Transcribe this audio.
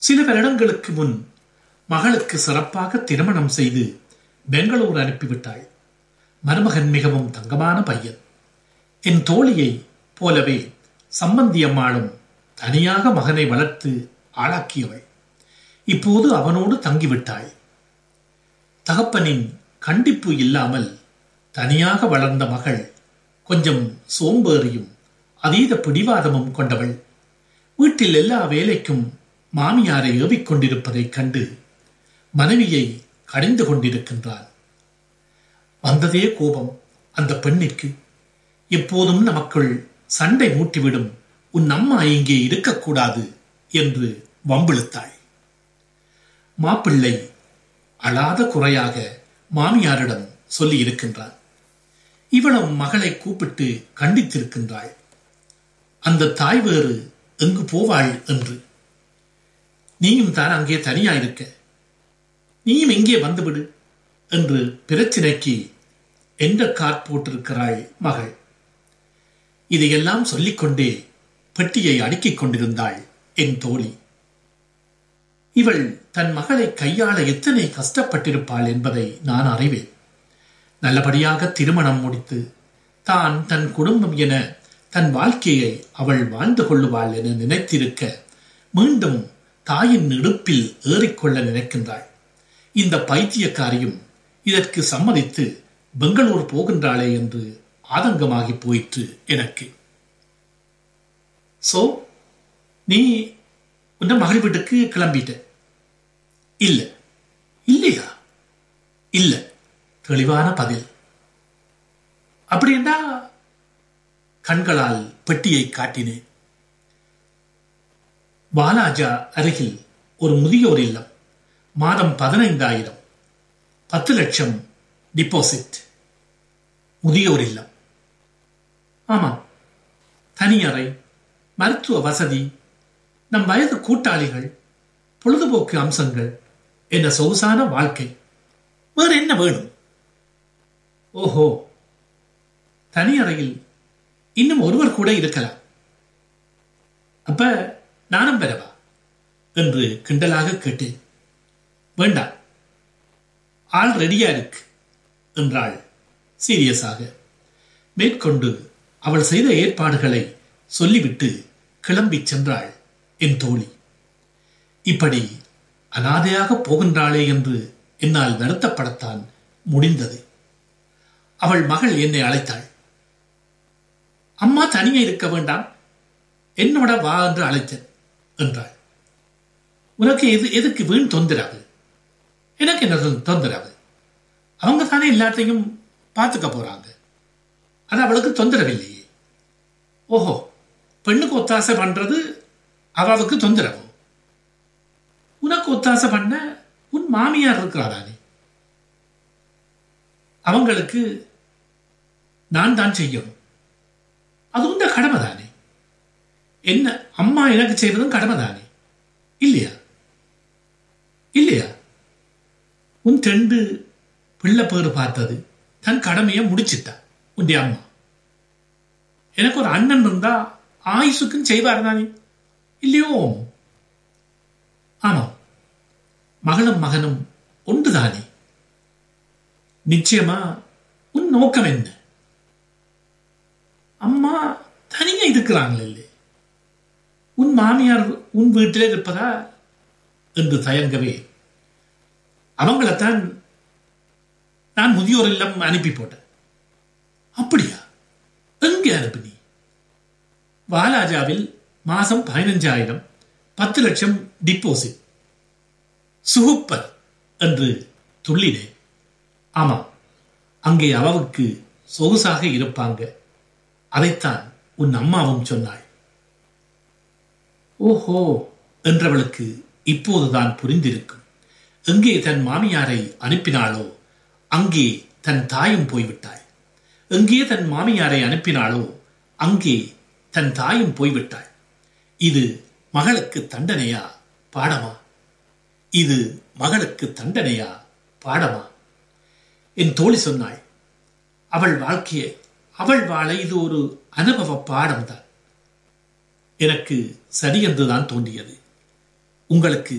சில வருடங்களுக்கு முன் மகளுக்கு சிறப்பாக திருமணம் செய்து பெங்களூர் அனுப்பிவிட்டாள் மருமகன் மிகவும் தங்கமான பையன் என் தோழியை போலவே சம்பந்தி அம்மாளும் தனியாக மகனை வளர்த்து ஆளாக்கியவள் இப்போது அவனோடு தங்கிவிட்டாள் தகப்பனின் கண்டிப்பு இல்லாமல் தனியாக வளர்ந்த மகள் கொஞ்சம் சோம்பேறியும் அதீத பிடிவாதமும் கொண்டவள் வீட்டில் எல்லா வேலைக்கும் மாமியாரை ஏவிக் கொண்டிருப்பதைக் கண்டு மனைவியை கடிந்து கொண்டிருக்கின்றான் வந்ததே கோபம் அந்த பெண்ணிற்கு எப்போதும் நமக்குள் சண்டை மூட்டிவிடும் உன் அம்மா இங்கே இருக்கக்கூடாது என்று வம்பிழுத்தாள் மாப்பிள்ளை அழாத குறையாக மாமியாரிடம் சொல்லி இருக்கின்றான் இவளும் மகளை கூப்பிட்டு கண்டித்திருக்கின்றாள் அந்த தாய் வேறு எங்கு போவாள் என்று நீயும் தான் அங்கே தனியா இருக்க நீயும் இங்கே வந்துவிடு என்று பிரச்சினைக்கு எந்த கார் போட்டிருக்கிறாள் மகள் இதையெல்லாம் சொல்லிக்கொண்டே பெட்டியை அடுக்கிக் கொண்டிருந்தாள் என் தோழி இவள் தன் மகளை கையாள எத்தனை கஷ்டப்பட்டிருப்பாள் என்பதை நான் அறிவேன் நல்லபடியாக திருமணம் முடித்து தான் தன் குடும்பம் என தன் வாழ்க்கையை அவள் வாழ்ந்து கொள்ளுவாள் என நினைத்திருக்க மீண்டும் தாயின் இடுப்பில் ஏறிக்கொள்ள நினைக்கின்றாள் இந்த பைத்தியக்காரியும் இதற்கு சம்மதித்து பெங்களூர் போகின்றாளே என்று ஆதங்கமாகி போயிற்று எனக்கு சோ நீ உன்ன மகள் வீட்டுக்கு கிளம்பிட்ட இல்ல இல்லையா இல்ல தெளிவான பதில் அப்படின்னா கண்களால் பெட்டியை காட்டினேன் வாலாஜா அருகில் ஒரு முதியோர் இல்லம் மாதம் பதினைந்தாயிரம் பத்து லட்சம் டிபாசிட் முதியோர் இல்லம் ஆமாம் தனியறை மருத்துவ வசதி நம் வயது கூட்டாளிகள் பொழுதுபோக்கு அம்சங்கள் என்ற சொகுசான வாழ்க்கை வேறு என்ன வேணும் ஓஹோ தனியறையில் இன்னும் ஒருவர் கூட இருக்கலாம் அப்ப நானும் பெறவா என்று கிண்டலாக கேட்டேன் வேண்டாம் ஆள் ரெடியா இருக்கு என்றாள் சீரியஸாக மேற்கொண்டு அவள் செய்த ஏற்பாடுகளை சொல்லிவிட்டு கிளம்பிச் சென்றாள் என் தோழி இப்படி அனாதையாக போகின்றாளே என்று என்னால் வருத்தப்படத்தான் முடிந்தது அவள் மகள் என்னை அழைத்தாள் அம்மா தனியே இருக்க வேண்டாம் என்னோட வா என்று அழைத்தேன் என்றாள் உனக்கு எது எதுக்கு வீண் தொந்தரவு எனக்கு என்ன தொ- தொந்தரவு அவங்க தானே எல்லாத்தையும் பார்த்துக்க போறாங்க அது அவளுக்கு தொந்தரவில்லையே ஓஹோ பெண்ணுக்கு ஒத்தாசை பண்றது அவளுக்கு தொந்தரவு உனக்கு ஒத்தாசை பண்ண உன் மாமியார் இருக்கிறாரானே அவங்களுக்கு நான் தான் செய்யணும் அது உண்ட கடமை தானே என்ன அம்மா எனக்கு செய்வதும் கடமை தானே இல்லையா இல்லையா உன் ரெண்டு பிள்ளை பேரு பார்த்தது தன் கடமையை முடிச்சிட்டா உன்டைய அம்மா எனக்கு ஒரு அண்ணன் இருந்தா ஆயுசுக்கும் செய்வார் தானே இல்லையோ ஆமாம் மகளும் மகனும் ஒன்றுதானே நிச்சயமா உன் நோக்கம் என்ன அம்மா தனியா இருக்கிறாங்களே உன் மாமியார் உன் வீட்டிலே இருப்பதா என்று தயங்கவே அவங்களைத்தான் நான் முதியோர் இல்லம் அனுப்பி போட்டேன் அப்படியா எங்கே அனுப்பினி வாலாஜாவில் மாசம் பதினஞ்சாயிரம் பத்து லட்சம் டிப்போசிட் சுகுப்பர் என்று துள்ளினேன் ஆமாம் அங்கே அவவுக்கு சொகுசாக இருப்பாங்க அதைத்தான் உன் அம்மாவும் சொன்னாள் ஓஹோ என்றவளுக்கு இப்போதுதான் புரிந்திருக்கும் எங்கே தன் மாமியாரை அனுப்பினாளோ அங்கே தன் தாயும் போய்விட்டாள் எங்கே தன் மாமியாரை அனுப்பினாளோ அங்கே தன் தாயும் போய்விட்டாள் இது மகளுக்கு தண்டனையா பாடமா இது மகளுக்கு தண்டனையா பாடமா என் தோழி சொன்னாள் அவள் வாழ்க்கையை அவள் வாழ இது ஒரு அனுபவ பாடம்தான் எனக்கு சரியென்றுதான் தோன்றியது உங்களுக்கு